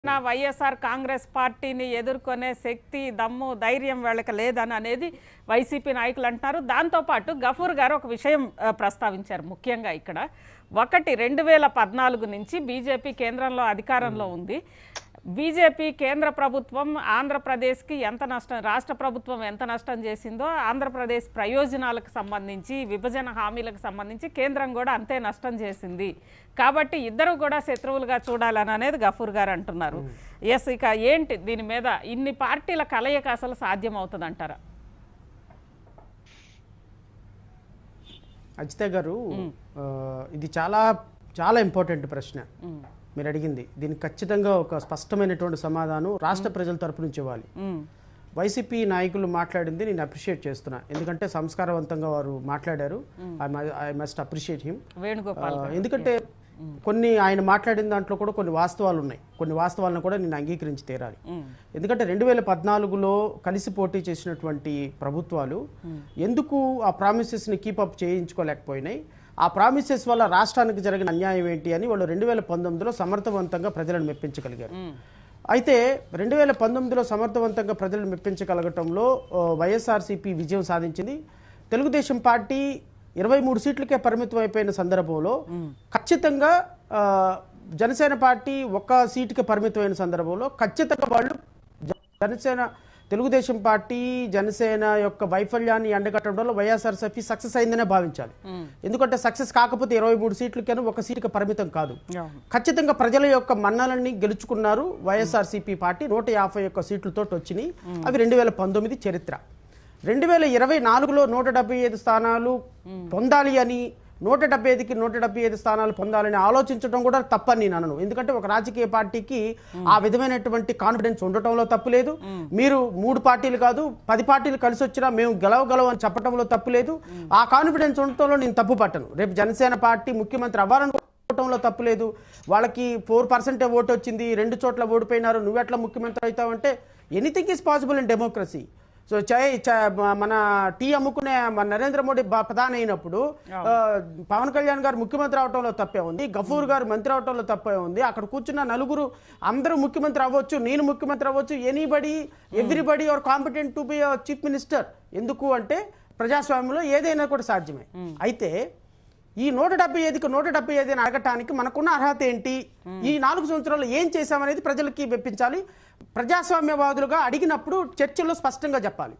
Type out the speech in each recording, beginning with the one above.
నా వైఎస్ఆర్ కాంగ్రెస్ పార్టీని ఎదుర్కొనే శక్తి దమ్ము ధైర్యం వీళ్ళకి లేదని అనేది వైసీపీ నాయకులు అంటున్నారు దాంతోపాటు గఫూర్ గారు ఒక విషయం ఆ, ప్రస్తావించారు ముఖ్యంగా ఇక్కడ ఒకటి రెండు వేల పద్నాలుగు నుంచి బీజేపీ కేంద్రంలో అధికారంలో ఉంది బీజేపీ కేంద్ర ప్రభుత్వం ఆంధ్రప్రదేశ్కి ఎంత నష్టం రాష్ట్ర ప్రభుత్వం ఎంత నష్టం చేసిందో ఆంధ్రప్రదేశ్ ప్రయోజనాలకు సంబంధించి విభజన హామీలకు సంబంధించి కేంద్రం కూడా అంతే నష్టం చేసింది కాబట్టి ఇద్దరు కూడా శత్రువులుగా చూడాలని అనేది గఫూర్ గారు అంటున్నారు ఎస్ ఇక ఏంటి దీని మీద ఇన్ని పార్టీల కలయిక అసలు సాధ్యం అవుతుంది అంటారా అజిత గారు ఆ, ఇది చాలా చాలా ఇంపార్టెంట్ ప్రశ్న మీరు అడిగింది దీనికి ఖచ్చితంగా ఒక స్పష్టమైనటువంటి సమాధానం రాష్ట్ర ప్రజల తరపు నుంచి ఇవ్వాలి వైసీపీ నాయకులు మాట్లాడింది నేను అప్రిషియేట్ చేస్తున్నా ఎందుకంటే సంస్కారవంతంగా వారు మాట్లాడారు I must appreciate him Venugopal garu. ఎందుకంటే కొన్ని ఆయన మాట్లాడిన దాంట్లో కూడా కొన్ని వాస్తవాలు ఉన్నాయి కొన్ని వాస్తవాలను కూడా నేను అంగీకరించి తీరాలి ఎందుకంటే రెండు వేల పద్నాలుగులో కలిసి పోటీ చేసినటువంటి ప్రభుత్వాలు ఎందుకు ఆ ప్రామిసెస్ని కీపప్ చేయించుకోలేకపోయినాయి ఆ ప్రామిసెస్ వల్ల రాష్ట్రానికి జరిగిన అన్యాయం ఏంటి అని వాళ్ళు రెండు వేల పంతొమ్మిదిలో సమర్థవంతంగా ప్రజలను మెప్పించగలిగారు అయితే రెండు వేల పంతొమ్మిదిలో సమర్థవంతంగా ప్రజలను మెప్పించగలగటంలో ఆ, వైఎస్ఆర్సీపీ విజయం సాధించింది తెలుగుదేశం పార్టీ ఇరవై మూడు సీట్లకే పరిమితం అయిపోయిన సందర్భంలో ఖచ్చితంగా ఆ, జనసేన పార్టీ ఒక్క సీటుకి పరిమితమైన సందర్భంలో ఖచ్చితంగా వాళ్ళు జ- జనసేన తెలుగుదేశం పార్టీ జనసేన యొక్క వైఫల్యాన్ని ఎండగట్టడంలో వైఎస్ఆర్సీపీ సక్సెస్ అయిందనే భావించాలి ఎందుకంటే సక్సెస్ కాకపోతే ఇరవై మూడు సీట్లకైనా ఒక సీటుకి పరిమితం కాదు అవును. ఖచ్చితంగా ప్రజల యొక్క మన్నలని గెలుచుకున్నారు వైఎస్ఆర్సీపీ పార్టీ నూట యాభై ఒక్క సీట్లతో వచ్చినాయి అవి రెండు వేల పంతొమ్మిది చరిత్ర రెండు వేల ఇరవై నాలుగులో నూట డెబ్బై ఐదు స్థానాలు పొందాలి అని నూట డెబ్బై ఐదుకి నూట డెబ్బై ఐదు స్థానాలు పొందాలని ఆలోచించడం కూడా తప్పని నేను అనను ఎందుకంటే ఒక రాజకీయ పార్టీకి ఆ విధమైనటువంటి కాన్ఫిడెన్స్ ఉండటంలో తప్పు లేదు మీరు మూడు పార్టీలు కాదు పది పార్టీలు కలిసి వచ్చినా మేము గెలవగలవు అని చెప్పడంలో తప్పు లేదు ఆ కాన్ఫిడెన్స్ ఉండటంలో నేను తప్పు పట్టను రేపు జనసేన పార్టీ ముఖ్యమంత్రి అవ్వాలను ఓటంలో తప్పు లేదు వాళ్ళకి ఫోర్ పర్సెంటే ఓటు వచ్చింది రెండు చోట్ల ఓడిపోయినారు నువ్వెట్లా ముఖ్యమంత్రి అవుతావు అంటే anything is possible in democracy so చై చ- మ- మన టీ అమ్ముకునే మన నరేంద్ర మోడీ బ- ప్రధాని అయినప్పుడు ఆ, పవన్ కళ్యాణ్ గారు ముఖ్యమంత్రి అవటంలో తప్పే ఉంది గఫూర్ గారు మంత్రి అవటంలో తప్పే ఉంది అక్కడ కూర్చున్న నలుగురు అందరూ ముఖ్యమంత్రి అవ్వచ్చు నేను ముఖ్యమంత్రి అవ్వచ్చు anybody everybody are competent to be chief minister ఎందుకు అంటే ప్రజాస్వామ్యంలో ఏదైనా కూడా సాధ్యమే అయితే ఈ నూట డెబ్బై ఐదుకి నూట డెబ్బై ఐదు అని అడగటానికి మనకున్న అర్హత ఏంటి ఈ నాలుగు సంవత్సరాలు ఏం చేశామనేది ప్రజలకి వెప్పించాలి ప్రజాస్వామ్యవాదులుగా అడిగినప్పుడు చర్చల్లో స్పష్టంగా చెప్పాలి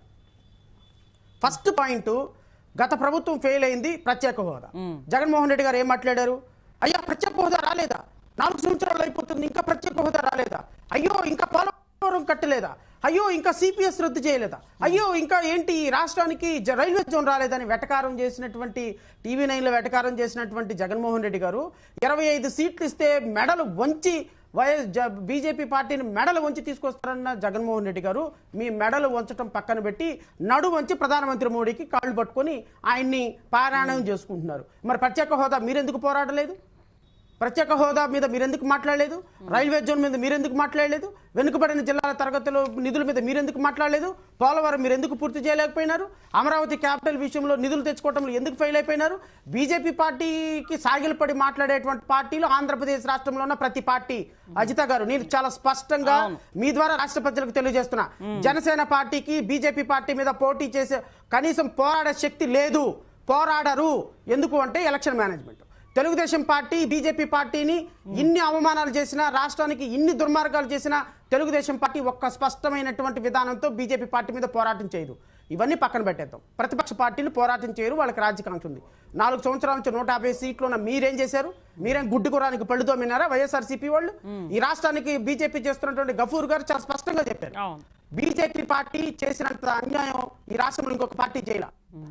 ఫస్ట్ పాయింట్ గత ప్రభుత్వం ఫెయిల్ అయింది ప్రత్యేక హోదా జగన్మోహన్ రెడ్డి గారు ఏం మాట్లాడారు అయ్యా ప్రత్యేక హోదా రాలేదా నాలుగు సంవత్సరాలు అయిపోతుంది ఇంకా ప్రత్యేక హోదా రాలేదా అయ్యో ఇంకా పోలవరం కట్టలేదా అయ్యో ఇంకా సిపిఎస్ రద్దు చేయలేదా అయ్యో ఇంకా ఏంటి ఈ రాష్ట్రానికి జ- రైల్వే జోన్ రాలేదని వెటకారం చేసినటువంటి టీవీ నైన్లో వెటకారం చేసినటువంటి జగన్మోహన్ రెడ్డి గారు ఇరవై ఐదు సీట్లు ఇస్తే మెడలు వంచి వైఎస్ జ- బీజేపీ పార్టీని మెడలు వంచి తీసుకొస్తారన్న జగన్మోహన్ రెడ్డి గారు మీ మెడలు వంచడం పక్కన పెట్టి నడు వంచి ప్రధానమంత్రి మోడీకి కాళ్ళు పట్టుకొని ఆయన్ని పారాయణం చేసుకుంటున్నారు మరి ప్రత్యేక హోదా మీరెందుకు పోరాడలేదు ప్రత్యేక హోదా మీద మీరెందుకు మాట్లాడలేదు రైల్వే జోన్ మీద మీరెందుకు మాట్లాడలేదు వెనుకబడిన జిల్లాల తరగతులు నిధుల మీద మీరెందుకు మాట్లాడలేదు పోలవరం మీరు ఎందుకు పూర్తి చేయలేకపోయినారు అమరావతి క్యాపిటల్ విషయంలో నిధులు తెచ్చుకోవడంలో ఎందుకు ఫెయిల్ అయిపోయినారు బీజేపీ పార్టీకి సాగిలపడి మాట్లాడేటువంటి పార్టీలు ఆంధ్రప్రదేశ్ రాష్ట్రంలో ఉన్న ప్రతి పార్టీ అజిత గారు నేను చాలా స్పష్టంగా మీ ద్వారా రాష్ట్ర ప్రజలకు తెలియజేస్తున్నా జనసేన పార్టీకి బీజేపీ పార్టీ మీద పోటీ చేసే కనీసం పోరాడే శక్తి లేదు పోరాడరు ఎందుకు అంటే election management Telugu Desam party BJP పార్టీని ఇన్ని అవమానాలు చేసినా రాష్ట్రానికి ఇన్ని దుర్మార్గాలు చేసినా తెలుగుదేశం పార్టీ ఒక్క స్పష్టమైనటువంటి విధానంతో బీజేపీ పార్టీ మీద పోరాటం చేయదు ఇవన్నీ పక్కన పెట్టేద్దాం ప్రతిపక్ష పార్టీలు పోరాటం చేయరు వాళ్ళకి రాజకాంక్ష ఉంది నాలుగు సంవత్సరాల నుంచి నూట యాభై సీట్లు ఉన్న మీరేం చేశారు మీరేం గుడ్డి గురానికి పళ్ళుతో మిన్నారా వైఎస్ఆర్సీపీ వాళ్ళు ఈ రాష్ట్రానికి బీజేపీ చేస్తున్నటువంటి గఫూర్ గారు చాలా స్పష్టంగా చెప్పారు అవును బీజేపీ పార్టీ చేసినంత అన్యాయం ఈ రాష్ట్రంలో ఇంకొక పార్టీ చేయాల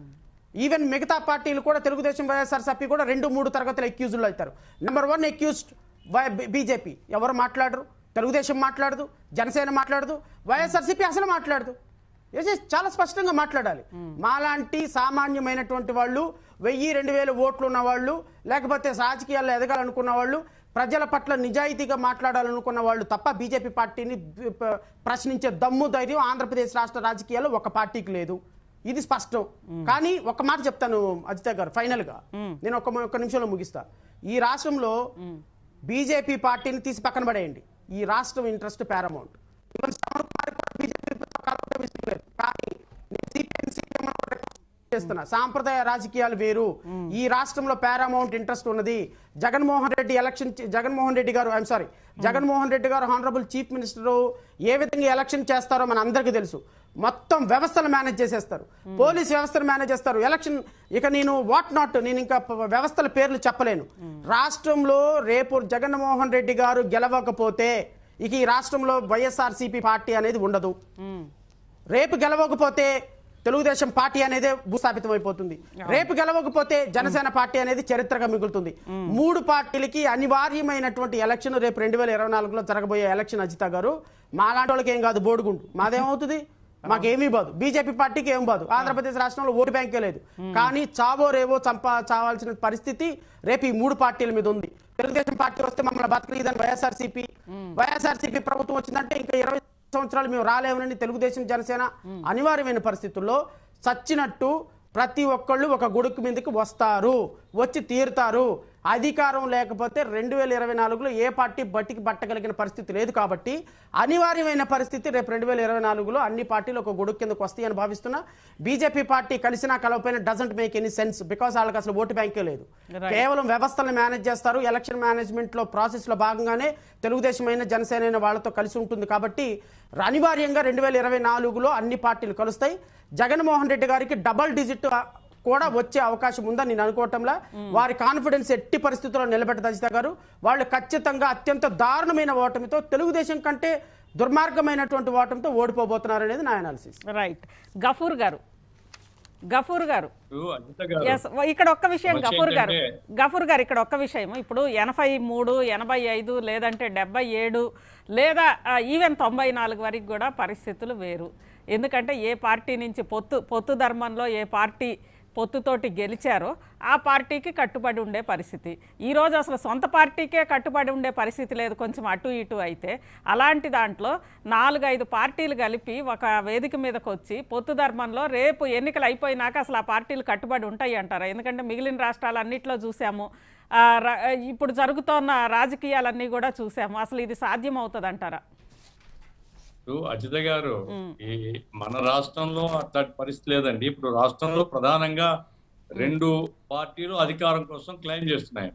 ఈవెన్ మిగతా పార్టీలు కూడా తెలుగుదేశం వైఎస్ఆర్సీపీ కూడా రెండు మూడు తరగతుల ఎక్యూజులు అవుతారు నెంబర్ వన్ ఎక్యూజ్డ్ బీజేపీ ఎవరు మాట్లాడరు తెలుగుదేశం మాట్లాడదు జనసేన మాట్లాడదు వైఎస్ఆర్సీపీ అసలు మాట్లాడదు ఇది చాలా స్పష్టంగా మాట్లాడాలి మాలాంటి సామాన్యమైనటువంటి వాళ్ళు వెయ్యి రెండు వేల ఓట్లు ఉన్న వాళ్ళు లేకపోతే రాజకీయాల్లో ఎదగాలనుకున్న వాళ్ళు ప్రజల పట్ల నిజాయితీగా మాట్లాడాలనుకున్న వాళ్ళు తప్ప బీజేపీ పార్టీని ప- ప్రశ్నించే దమ్ము ధైర్యం ఆంధ్రప్రదేశ్ రాష్ట్ర రాజకీయాల్లో ఒక పార్టీకి లేదు ఇది స్పష్టం కానీ ఒక మాట చెప్తాను అజిత గారు ఫైనల్ గా నేను ఒక ఒక నిమిషంలో ముగిస్తా ఈ రాష్ట్రంలో బీజేపీ పార్టీని తీసి పక్కన పడేయండి ఈ రాష్ట్రం interest paramount even Shravan Kumar కూడా బీజేపీతో కలవడం ఇష్టం లేదు కానీ నేను సిపిఎం సిపిఎం అని కూడా request చేస్తున్నా సాంప్రదాయ రాజకీయాలు వేరు ఈ రాష్ట్రంలో పారామౌంట్ ఇంట్రెస్ట్ ఉన్నది జగన్మోహన్ రెడ్డి ఎలక్షన్ చి- జగన్మోహన్ రెడ్డి గారు ఐఎమ్ సారీ జగన్మోహన్ రెడ్డి గారు హానరబుల్ చీఫ్ మినిస్టర్ ఏ విధంగా ఎలక్షన్ చేస్తారో మన అందరికీ తెలుసు మొత్తం వ్యవస్థలు మేనేజ్ చేసేస్తారు పోలీస్ వ్యవస్థను మేనేజ్ చేస్తారు ఎలక్షన్ ఇక నేను వాట్ నాట్ నేను ఇంకా ప- వ్యవస్థల పేర్లు చెప్పలేను రాష్ట్రంలో రేపు జగన్మోహన్ రెడ్డి గారు గెలవకపోతే ఇక ఈ రాష్ట్రంలో వైఎస్ఆర్సీపీ పార్టీ అనేది ఉండదు రేపు గెలవకపోతే తెలుగుదేశం పార్టీ అనేది భూస్థాపితం అయిపోతుంది రేపు గెలవకపోతే జనసేన పార్టీ అనేది చరిత్రగా మిగులుతుంది మూడు పార్టీలకి అనివార్యమైనటువంటి ఎలక్షన్ రేపు రెండు వేల ఇరవై నాలుగులో జరగబోయే ఎలక్షన్ అజిత గారు మాలాంటి వాళ్ళకి ఏం కాదు బోడుగుండు మాదేమవుతుంది మాకేమీ బాదు బీజేపీ పార్టీకి ఏం బాదు ఆంధ్రప్రదేశ్ రాష్ట్రంలో ఓటు బ్యాంకే లేదు కానీ చావో రేవో చంపా చావాల్సిన పరిస్థితి రేపు ఈ మూడు పార్టీల మీద ఉంది తెలుగుదేశం పార్టీ వస్తే మమ్మల్ని బతకలేదని వైఎస్ఆర్సీపీ వైఎస్ఆర్సీపీ ప్రభుత్వం వచ్చిందంటే ఇంకా ఇరవై సంవత్సరాలు మేము రాలేమని తెలుగుదేశం జనసేన అనివార్యమైన పరిస్థితుల్లో చచ్చినట్టు ప్రతి ఒక్కళ్ళు ఒక గుడుకు మీదకి వస్తారు వచ్చి తీరుతారు అధికారం లేకపోతే రెండు వేల ఇరవై నాలుగులో ఏ పార్టీ బట్టికి పట్టగలిగిన పరిస్థితి లేదు కాబట్టి అనివార్యమైన పరిస్థితి రేపు రెండు వేల ఇరవై నాలుగులో అన్ని పార్టీలు ఒక గొడుగు కిందకు వస్తాయని భావిస్తున్నా బీజేపీ పార్టీ కలిసినా కలవపోయినా doesn't make any sense because వాళ్ళకి అసలు ఓటు బ్యాంకే లేదు Right. కేవలం వ్యవస్థలను మేనేజ్ చేస్తారు ఎలక్షన్ మేనేజ్మెంట్ లో ప్రాసెస్ లో భాగంగానే తెలుగుదేశం అయిన జనసేన అయిన వాళ్ళతో కలిసి ఉంటుంది కాబట్టి అనివార్యంగా రెండు వేల ఇరవై నాలుగులో అన్ని పార్టీలు కలుస్తాయి జగన్మోహన్ రెడ్డి గారికి డబల్ డిజిట్ కూడా వచ్చే అవకాశం ఉందని నేను అనుకోవటంలా వారి కాన్ఫిడెన్స్ ఎట్టి పరిస్థితుల్లో నిలబెట్ట దజిత గారు వాళ్ళు ఖచ్చితంగా అత్యంత దారుణమైన ఓటమితో తెలుగుదేశం కంటే దుర్మార్గమైనటువంటి ఓటమితో ఓడిపోబోతున్నారు అనేది నా అనాలిసిస్ రైట్ గఫూర్ గారు గఫూర్ గారు ఇప్పుడు అజిత గారు ఎస్ ఇక్కడ ఒక్క విషయం సమస్య గఫూర్ గారు ఏంటంటే- గఫూర్ గారు ఇక్కడ ఒక్క విషయం ఇప్పుడు ఎనభై మూడు ఎనభై ఐదు లేదంటే డెబ్బై ఏడు లేదా ఆ, ఈవెన్ తొంభై నాలుగు వరకు కూడా పరిస్థితులు వేరు ఎందుకంటే ఏ పార్టీ నుంచి పొత్తు పొత్తు ధర్మంలో ఏ పార్టీ పొత్తుతోటి గెలిచారో ఆ పార్టీకి కట్టుబడి ఉండే పరిస్థితి ఈరోజు అసలు సొంత పార్టీకే కట్టుబడి ఉండే పరిస్థితి లేదు కొంచెం అటు ఇటు అయితే అలాంటి దాంట్లో నాలుగైదు పార్టీలు కలిపి ఒక వేదిక మీదకి వచ్చి పొత్తు ధర్మంలో రేపు ఎన్నికలు అయిపోయినాక అసలు ఆ పార్టీలు కట్టుబడి ఉంటాయి అంటారా ఎందుకంటే మిగిలిన రాష్ట్రాలన్నింటిలో చూసాము ఆ, ర- ఇప్పుడు జరుగుతున్న రాజకీయాలన్నీ కూడా చూసాము అసలు ఇది సాధ్యం అవుతుంది అంటారా ఇప్పుడు అజిత గారు ఈ మన రాష్ట్రంలో అట్లాంటి పరిస్థితి లేదండి ఇప్పుడు రాష్ట్రంలో ప్రధానంగా రెండు పార్టీలు అధికారం కోసం క్లెయిమ్ చేస్తున్నాయి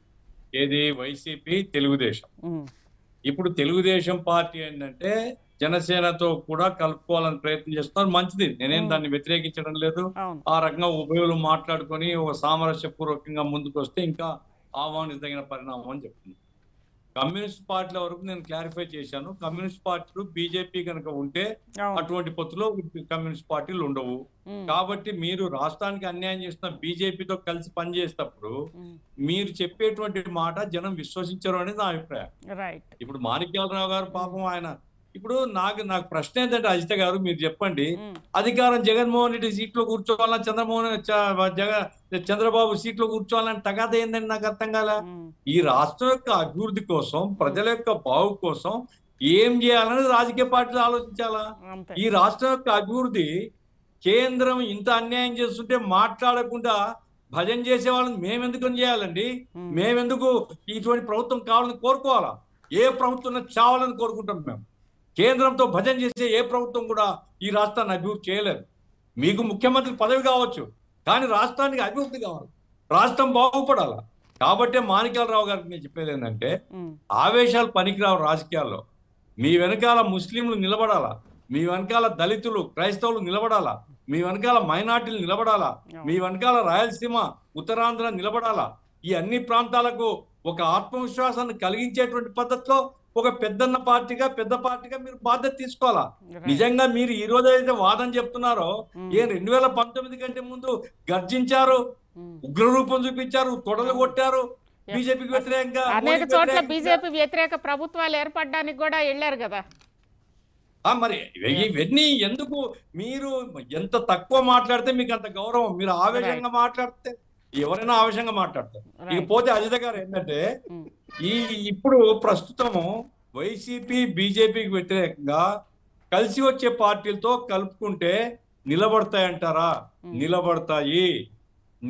ఏది వైసీపీ తెలుగుదేశం ఇప్పుడు తెలుగుదేశం పార్టీ ఏంటంటే జనసేనతో కూడా కలుపుకోవాలని ప్రయత్నం చేస్తున్నారు మంచిది నేనేం దాన్ని వ్యతిరేకించడం లేదు అవును ఆ రకంగా ఉభయులు మాట్లాడుకొని ఒక సామరస్యపూర్వకంగా ముందుకు వస్తే ఇంకా ఆహ్వానించదగిన పరిణామం అని చెప్తుంది కమ్యూనిస్ట్ పార్టీల వరకు నేను క్లారిఫై చేశాను కమ్యూనిస్ట్ పార్టీలు బీజేపీ కనుక ఉంటే అవును అటువంటి పొత్తులో కమ్యూనిస్ట్ పార్టీలు ఉండవు ఉమ్, కాబట్టి మీరు రాష్ట్రానికి అన్యాయం చేస్తున్న బీజేపీతో కలిసి పనిచేసేటప్పుడు ఉమ్, మీరు చెప్పేటువంటి మాట జనం విశ్వసించరు అనేది నా అభిప్రాయం రైట్ ఇప్పుడు మాణిక్యాలరావు గారు పాపం ఆయన ఇప్పుడు నాకు నాకు ప్రశ్న ఏంటంటే అజిత గారు మీరు చెప్పండి ఉమ్, అధికారం జగన్మోహన్ రెడ్డి సీట్లో కూర్చోవాలని చంద్రమోహన్ చ- జగ చంద్రబాబు సీట్లో కూర్చోవాలని తగాద ఏందండి నాకు అర్థం కాల ఉమ్, ఈ రాష్ట్రం యొక్క అభివృద్ధి కోసం ప్రజల యొక్క బాగు కోసం ఏం చేయాలనేది రాజకీయ పార్టీలు ఆలోచించాలా అంతే ఈ రాష్ట్రం యొక్క అభివృద్ధి కేంద్రం ఇంత అన్యాయం చేస్తుంటే మాట్లాడకుండా భజన చేసే వాళ్ళని మేమెందుకు చేయాలండి ఉమ్, మేమెందుకు ఇటువంటి ప్రభుత్వం కావాలని కోరుకోవాలా ఏ ప్రభుత్వం చావాలని కోరుకుంటాం మేము కేంద్రంతో భజన చేసే ఏ ప్రభుత్వం కూడా ఈ రాష్ట్రాన్ని అభివృద్ధి చేయలేదు మీకు ముఖ్యమంత్రి పదవి కావచ్చు కానీ రాష్ట్రానికి అభివృద్ధి కావాలి రాష్ట్రం బాగుపడాలా కాబట్టే మాణిక్యాలరావు గారికి నేను చెప్పేది ఏంటంటే ఉమ్, ఆవేశాలు పనికిరావు రాజకీయాల్లో మీ వెనకాల ముస్లింలు నిలబడాలా మీ వెనకాల దళితులు క్రైస్తవులు నిలబడాలా మీ వెనకాల మైనార్టీలు నిలబడాలా మీ వెనకాల రాయలసీమ ఉత్తరాంధ్ర నిలబడాలా ఈ అన్ని ప్రాంతాలకు ఒక ఆత్మవిశ్వాసాన్ని కలిగించేటువంటి పద్ధతిలో ఒక పెద్దన్న పార్టీగా పెద్ద పార్టీగా మీరు బాధ్యత తీసుకోవాలా right. నిజంగా మీరు ఈ రోజు అయితే వాదన చెప్తున్నారో ఉమ్, ఏ రెండు వేల పంతొమ్మిది కంటే ముందు గర్జించారు ఉమ్. ఉగ్ర రూపం చూపించారు తొడలు కొట్టారు బీజేపీకి వ్యతిరేకంగా అనేక మోడీకి చోట్ల వ్యతిరేకంగా. బీజేపీ వ్యతిరేక ప్రభుత్వాలు ఏర్పడడానికి కూడా వెళ్ళారు కదా ఆ, మరి ఇవి- ఇవన్నీ ఎందుకు మీరు ఎంత తక్కువ మాట్లాడితే మీకు అంత గౌరవం మీరు ఆవేశంగా మాట్లాడితే ఎవరైనా ఆవేశంగా మాట్లాడతారు ఇక Right. పోతే అజిత గారు ఏంటంటే ఉమ్, ఈ ఇప్పుడు ప్రస్తుతము వైసీపీ బీజేపీకి వ్యతిరేకంగా కలిసి వచ్చే పార్టీలతో కలుపుకుంటే నిలబడతాయంటారా నిలబడతాయి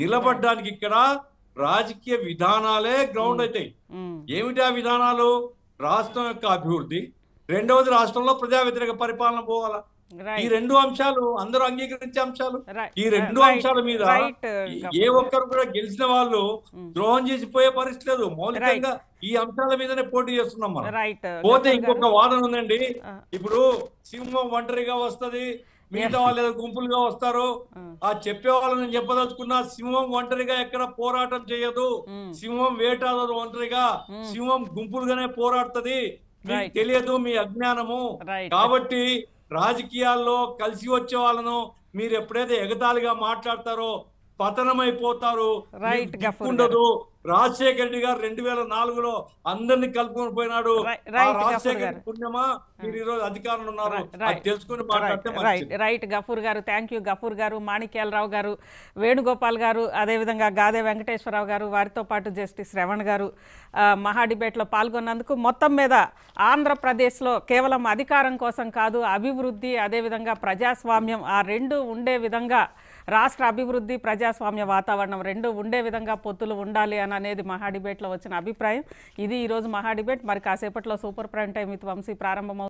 నిలబడడానికి ఇక్కడ రాజకీయ విధానాలే గ్రౌండ్ అవుతాయి ఉమ్, ఏమిటి ఆ విధానాలు రాష్ట్రం యొక్క అభివృద్ధి రెండవది రాష్ట్రంలో ప్రజా వ్యతిరేక పరిపాలన పోవాలా ఈ రైట్ రెండు అంశాలు అందరూ అంగీకరించే అంశాలు రైట్ ఈ రెండు రైట్ అంశాల మీద రైట్ ఏ ఒక్కరు కూడా గెలిచిన వాళ్ళు ద్రోహం చేసి పోయే పరిస్థితి లేదు మౌలికంగా ఈ అంశాల మీదనే పోటీ చేస్తున్నాం మనం రైట్ పోతే ఇంకొక వాదన ఉందండి ఆ. ఇప్పుడు సింహం ఒంటరిగా వస్తది మిగతా వాళ్ళు ఏదో గుంపులుగా వస్తారు ఆ చెప్పే వాళ్ళని నేను చెప్పదలుచుకున్నా సింహం ఒంటరిగా ఎక్కడ పోరాటం చేయదు Mm. సింహం వేటాడదు ఒంటరిగా సింహం గుంపులుగానే పోరాడుతది మీకు Right. తెలియదు మీ అజ్ఞానము రైట్ కాబట్టి రాజకీయాల్లో కలిసి వచ్చే వాళ్ళను మీరు ఎప్పుడైతే ఎగతాళిగా మాట్లాడతారో పతనమైపోతారు Right, మీకు గఫూర్ దిక్కుండదు రాజశేఖర రెడ్డి గారు రెండు వేల నాలుగులో అందరిని కలుపుకొని పోయినాడు Right, ఆ right, గఫూర్ రాజశేఖర గారు. రెడ్డి పుణ్యమా మీరు ఈ రోజు అధికారంలో ఉన్నారు Right, అది right. తెలుసుకుని మాట్లాడితే రైట్ రైట్ మంచిది right Ghafoor garu thank you Gafoor గారు మాణిక్యాలరావు గారు వేణుగోపాల్ గారు అదేవిధంగా గాదే వెంకటేశ్వరరావు గారు వారితో పాటు జస్టిస్ శ్రవణ్ గారు ఆ, మహా డిబేట్లో పాల్గొన్నందుకు మొత్తం మీద ఆంధ్రప్రదేశ్లో కేవలం అధికారం కోసం కాదు అభివృద్ధి అదేవిధంగా ప్రజాస్వామ్యం ఆ రెండు ఉండే విధంగా రాష్ట్ర అభివృద్ధి ప్రజాస్వామ్య వాతావరణం రెండు ఉండే విధంగా పొత్తులు ఉండాలి అని అనేది మహా డిబేట్లో వచ్చిన అభిప్రాయం ఇది ఈరోజు మహా డిబేట్ మరి కాసేపట్లో super prime time with Vamsi ప్రారంభమవుతుంది